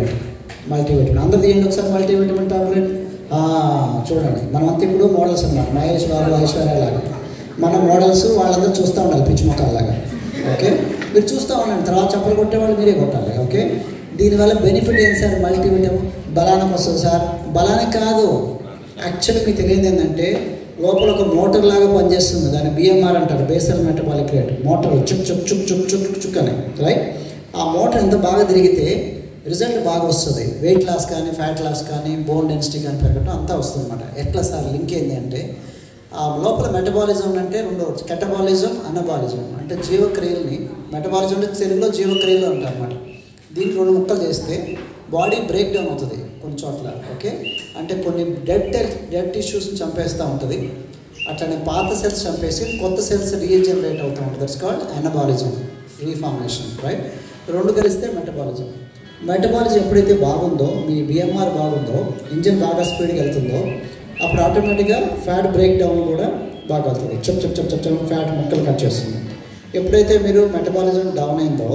tablet multivitamin అందరు తీయండి ఒకసారి మల్టీవిటమిన్ టాబ్లెట్ ఆ, చూడండి మనమంతా ఇప్పుడు మోడల్స్ అన్నమాట మహేష్ బాబు ఐశ్వర్య లాగా మన మోడల్స్ వాళ్ళందరూ చూస్తూ ఉండాలి పిచ్చి మొక్కల్లాగా ఓకే మీరు చూస్తూ ఉండండి తర్వాత చప్పలు కొట్టేవాళ్ళు మీరే కొట్టాలి ఓకే దీనివల్ల బెనిఫిట్ ఏంటి సార్ మల్టీవిటమిన్ బలానికి వస్తుంది సార్ బలానికి కాదు యాక్చువల్లీ మీకు తెలియదు ఏంటంటే లోపల ఒక మోటార్ లాగా పనిచేస్తుంది దాన్ని బిఎంఆర్ అంటారు బేసల్ మెటబాలిక్ రేట్ మోటార్ చుక్ చుక్ చుక్ చుక్ చుక్ చుక్ అని రైట్ ఆ మోటార్ ఎంత బాగా తిరిగితే రిజల్ట్ బాగా వస్తుంది వెయిట్ లాస్ కానీ ఫ్యాట్ లాస్ కానీ బోన్ డెన్సిటీ కానీ పెరగటం అంతా వస్తుంది అనమాట ఎట్లా సార్ లింక్ ఏంటి అంటే ఆ లోపల మెటబాలిజం అంటే రెండు కెటబాలిజం అనబాలిజం అంటే జీవక్రియల్ని మెటబాలిజం అంటే తెలుగులో జీవక్రియలు అంటారు అనమాట దీన్ని రెండు ముక్కలు చేస్తే బాడీ బ్రేక్ డౌన్ అవుతుంది కొన్ని చోట్ల ఓకే అంటే కొన్ని డెడ్ డెడ్ టిష్యూస్ని చంపేస్తూ ఉంటుంది అట్లనే పాత సెల్స్ చంపేసి కొత్త సెల్స్ రీజనరేట్ అవుతూ ఉంటుంది that's called anabolism reformation right రెండు కలిస్తే మెటబాలిజం మెటబాలిజం ఎప్పుడైతే బాగుందో మీ బిఎంఆర్ బాగుందో ఇంజిన్ బాగా స్పీడ్గా వెళ్తుందో అప్పుడు ఆటోమేటిక్గా ఫ్యాట్ బ్రేక్ డౌన్ కూడా బాగా వెళ్తుంది చెప్ చెప్ చెప్ చెప్ చెప్ ఫ్యాట్ ముక్కలు కట్ చేస్తుంది ఎప్పుడైతే మీరు మెటబాలిజం డౌన్ అయిందో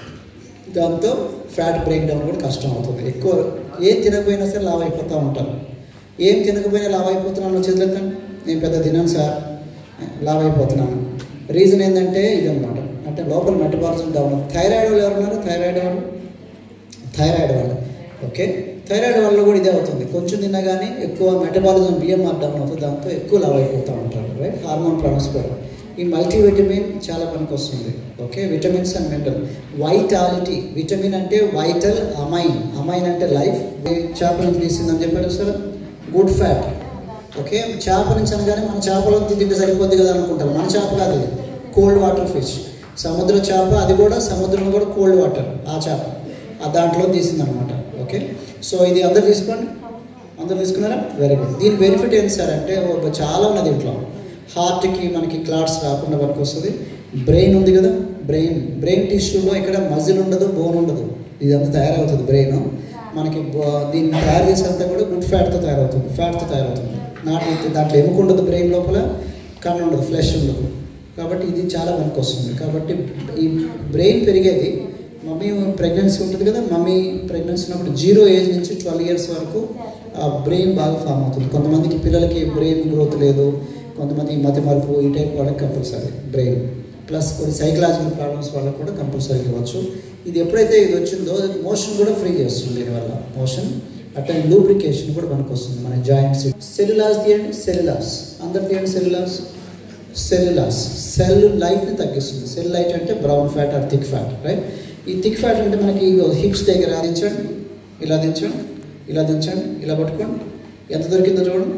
దాంతో ఫ్యాట్ బ్రేక్ డౌన్ కూడా కష్టం అవుతుంది ఎక్కువ ఏం తినకపోయినా సరే లావ్ అయిపోతూ ఉంటారు ఏం తినకపోయినా లావ్ అయిపోతున్నాను చేతులెత్తండి నేను పెద్ద తినాను సార్ లావ్ అయిపోతున్నాను రీజన్ ఏంటంటే ఇదన్నమాట అంటే లోపల మెటబాలిజం డౌన్ థైరాయిడ్ వాళ్ళు ఎవరున్నారు థైరాయిడ్ వాళ్ళు థైరాయిడ్ వాళ్ళు ఓకే థైరాయిడ్ వల్ల కూడా ఇదే అవుతుంది కొంచెం తిన్నా కానీ ఎక్కువ మెటబాలిజం బిఎంఆర్ డౌన్ అవుతుంది దాంతో ఎక్కువ లావ్ అయిపోతూ ఉంటారు రైట్ హార్మోన్ ప్రాబ్లమ్స్ కూడా ఈ మల్టీవిటమిన్ చాలా పనికి వస్తుంది okay vitamins and mineral vitality vitamin అంటే వైటల్ అమైన్ అమైన్ అంటే లైఫ్ చేప నుంచి తీసిందని చెప్పారు సార్ గుడ్ ఫ్యాట్ ఓకే చేప నుంచి అనగానే మన చేపలో తింటే సరిపోద్ది కదా అనుకుంటారు మన చేప కాదు ఇది కోల్డ్ వాటర్ ఫిష్ సముద్ర చేప అది కూడా సముద్రంలో కూడా కోల్డ్ వాటర్ ఆ చేప ఆ దాంట్లో తీసిందనమాట ఓకే సో ఇది అందరు తీసుకోండి అందరు తీసుకున్నారా వెరీ గుడ్ దీని బెనిఫిట్ ఏంటి సార్ అంటే ఒక చాలా ఉన్నది దీంట్లో హార్ట్కి మనకి క్లాట్స్ రాకుండా పనికి వస్తుంది బ్రెయిన్ ఉంది కదా బ్రెయిన్ బ్రెయిన్ టిష్యూలో ఇక్కడ మజిల్ ఉండదు బోన్ ఉండదు ఇదంతా తయారవుతుంది బ్రెయిన్ మనకి బో- దీన్ని తయారు చేసేంతా కూడా గుడ్ ఫ్యాట్తో తయారవుతుంది ఫ్యాట్తో తయారవుతుంది నాటి దాంట్లో ఎముక ఉండదు బ్రెయిన్ లోపల కన్ను ఉండదు ఫ్లెష్ ఉండదు కాబట్టి ఇది చాలా పనికి వస్తుంది కాబట్టి ఈ బ్రెయిన్ పెరిగేది మమ్మీ ప్రెగ్నెన్సీ ఉంటుంది కదా మమ్మీ ప్రెగ్నెన్సీ ఉన్నప్పుడు జీరో ఏజ్ నుంచి ట్వెల్వ్ ఇయర్స్ వరకు ఆ బ్రెయిన్ బాగా ఫామ్ అవుతుంది కొంతమందికి పిల్లలకి బ్రెయిన్ గ్రోత్ లేదు కొంతమంది మతి మరుపు ఈ టైప్ వాళ్ళకి కంపల్సరీ బ్రెయిన్ ప్లస్ కొన్ని సైకలాజికల్ ప్రాబ్లమ్స్ వాళ్ళకి కూడా కంపల్సరీ ఇవ్వచ్చు ఇది ఎప్పుడైతే ఇది వచ్చిందో మోషన్ కూడా ఫ్రీ చేస్తుంది దీనివల్ల మోషన్ అట్లా లూబ్రికేషన్ కూడా మనకు వస్తుంది మన జాయింట్స్ సెల్యులాస్ తీయండి సెల్యులాస్ అందరు తీయండి సెల్యులాస్ సెల్యులాస్ సెల్ లైట్ని తగ్గిస్తుంది సెల్ లైట్ అంటే brown fat or thick fat right ఈ థిక్ ఫ్యాట్ అంటే మనకి హిప్స్ దగ్గర దించండి ఇలా దించండి ఇలా దించండి ఇలా పట్టుకోండి ఎంత దొరికిందో చూడండి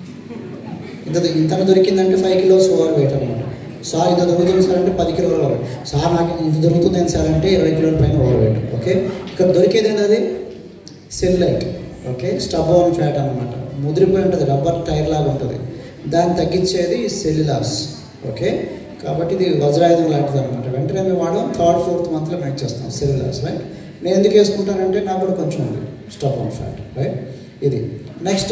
ఇంత ఇంత దొరికిందంటే ఫైవ్ కిలోస్ ఓవర్ వెయిట్ అనమాట సార్ ఇంత దొరుకుతుంది సార్ అంటే పది కిలోల ఓవర్ సార్ నాకు ఇంత దొరుకుతుంది ఏంటి సార్ అంటే ఇరవై కిలోల పైన ఓవర్ వెయిట్ ఓకే ఇక్కడ దొరికేది ఏంటి అది సెల్లైట్ ఓకే స్టబోన్ ఫ్యాట్ అనమాట ముదిరిపోయి ఉంటుంది రబ్బర్ టైర్ లాగా ఉంటుంది దాన్ని తగ్గించేది సెల్యులాస్ ఓకే కాబట్టి ఇది వజ్రాయుధం లాంటిది అనమాట వెంటనే మేము వాడడం థర్డ్ ఫోర్త్ మంత్లో మేక్ చేస్తాం సెల్యులాస్ రైట్ నేను ఎందుకు వేసుకుంటానంటే నాకు కూడా కొంచెం ఉంది స్టబోన్ ఫ్యాట్ రైట్ ఇది next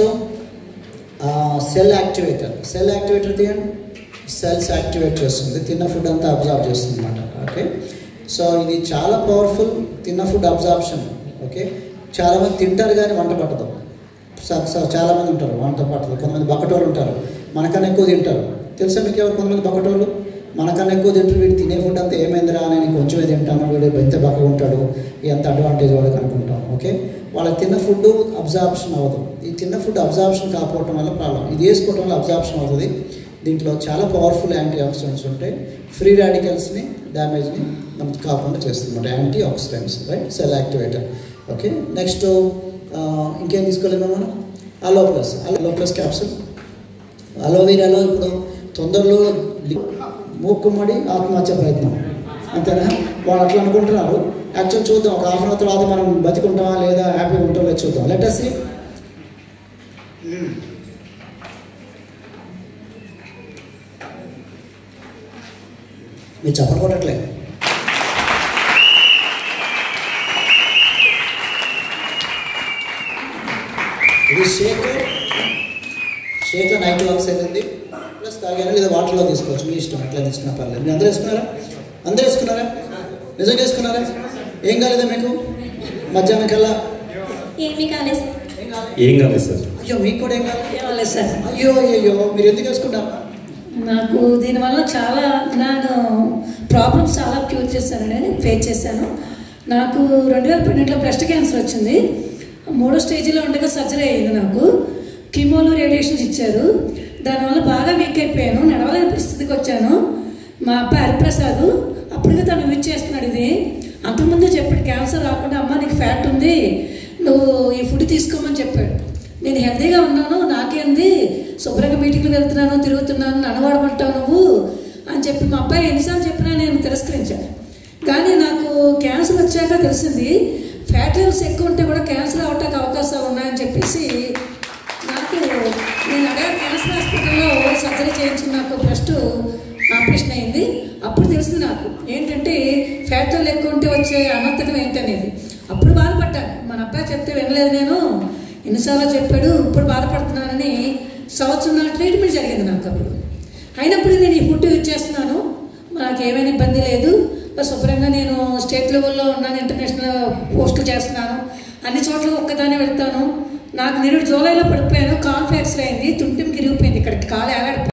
cell activator cell activator తీయండి సెల్స్ యాక్టివేట్ చేస్తుంది తిన్న ఫుడ్ అంతా అబ్జర్వ్ చేస్తుంది అనమాట ఓకే సో ఇది చాలా పవర్ఫుల్ తిన్న ఫుడ్ అబ్జార్ప్షన్ ఓకే చాలామంది తింటారు కానీ వంట పట్టదు స- స- చాలామంది ఉంటారు వంట పట్టదు కొంతమంది బక్కటోళ్ళు ఉంటారు మనకన్నా ఎక్కువ తింటారు తెలుసా మీకు ఎవరు కొంతమంది బక్కటోళ్ళు మనకన్నా ఎక్కువ తింటారు వీడు తినే ఫుడ్ అంతా ఏమైందిరా అని నేను కొంచెమే తింటాను వీడు ఎంత బక్కగా ఉంటాడు ఎంత అడ్వాంటేజ్ వాడికి అనుకుంటాం ఓకే వాళ్ళకి తిన్న ఫుడ్ అబ్జార్ప్షన్ అవ్వదు ఈ తిన్న ఫుడ్ అబ్జార్ప్షన్ కాకపోవడం వల్ల ప్రాబ్లం ఇది వేసుకోవడం వల్ల అబ్జార్ప్షన్ అవుతుంది దీంట్లో చాలా పవర్ఫుల్ యాంటీ ఆక్సిడెంట్స్ ఉంటాయి ఫ్రీ రాడికల్స్ని డ్యామేజ్ని మనకు కాకుండా చేస్తుంది అనమాట antioxidants right cell activator okay next ఇంకేం తీసుకోలేము మనం aloe plus aloe plus capsule అలోవీరాలో ఇప్పుడు తొందరలో లి- మూకుమ్మడి ఆత్మహత్య ప్రయత్నం అంతేనా వాళ్ళు అట్లా అనుకుంటున్నారు యాక్చువల్ చూద్దాం ఒక హాఫ్ అన్ అవర్ తర్వాత మనం బతికుంటామా లేదా హ్యాపీగా ఉంటామో లేదా చూద్దాం లెటర్స్ మీరు చెప్పకొట్టట్లే ఇది షేక్ షేక్లో నైట్ వర్క్స్ అయింది ప్లస్ తాగాను లేదా వాటర్లో తీసుకోవచ్చు మీ ఇష్టం ఎట్లా తీసుకున్నా పర్లేదు మీరు అందరూ వేసుకున్నారా అందరూ వేసుకున్నారా నిజంగా వేసుకున్నారా ఏం కాలేదా మీకు మధ్యాహ్నం కల్లా ఏమీ కాలేదు ఏం కాలేదు సార్ అయ్యో మీకు కూడా ఏం కాదు ఏమలేదు సార్ అయ్యో అయ్యో మీరు ఎందుకు వేసుకుంటారు నాకు దీనివల్ల చాలా నేను ప్రాబ్లమ్స్ చాలా క్యూర్ చేశానండి ఫేస్ చేశాను నాకు రెండు వేల పన్నెండులో బ్రెస్ట్ క్యాన్సర్ వచ్చింది మూడో స్టేజ్లో ఉండగా సర్జరీ అయింది నాకు కీమోలు రేడియేషన్స్ ఇచ్చారు దానివల్ల బాగా వీక్ అయిపోయాను నడవలేని పరిస్థితికి వచ్చాను మా అబ్బాయి హరిప్రసాద్ అప్పటికే తను యూజ్ చేస్తున్నాడు ఇది అంతకుముందు చెప్పాడు క్యాన్సర్ రాకుండా అమ్మ నీకు ఫ్యాట్ ఉంది నువ్వు ఈ ఫుడ్ తీసుకోమని చెప్పాడు నేను హెల్తీగా ఉన్నాను నాకేంది శుభ్రంగా మీటింగ్కి వెళ్తున్నాను తిరుగుతున్నాను నన్ను వాడమంటావు నువ్వు అని చెప్పి మా అబ్బాయి ఎన్నిసార్లు చెప్పినా నేను తిరస్కరించాను కానీ నాకు క్యాన్సర్ వచ్చాక తెలిసింది ఫ్యాట్ లెవెల్స్ ఎక్కువ ఉంటే కూడా క్యాన్సర్ అవటానికి అవకాశాలు ఉన్నాయని చెప్పేసి నాకు నేను అడే క్యాన్సర్ హాస్పిటల్లో సర్జరీ చేయించి నాకు ఫస్ట్ ఆపరేషన్ అయింది అప్పుడు తెలిసింది నాకు ఏంటంటే ఫ్యాట్ లెవెల్ ఎక్కువ ఉంటే వచ్చే అనర్థకం ఏంటనేది అప్పుడు బాధపడ్డాను మన అబ్బాయి చెప్తే వినలేదు నేను ఎన్నిసార్లు చెప్పాడు ఇప్పుడు బాధపడుతున్నానని సంవత్సరం ట్రీట్మెంట్ జరిగింది నాకు అప్పుడు అయినప్పుడు నేను ఈ ఫుడ్ యూజ్ చేస్తున్నాను నాకు ఏమైనా ఇబ్బంది లేదు బస్ శుభ్రంగా నేను స్టేట్ లెవెల్లో ఉన్నాను ఇంటర్నేషనల్ పోస్టులు చేస్తున్నాను అన్ని చోట్ల ఒక్కదానే వెళ్తాను నాకు నేను జూలైలో పడిపోయాను కాల్ ఫ్రాక్చర్ అయింది తుంటికి ఇరిగిపోయింది ఇక్కడికి కాలు ఏలాడిపోయింది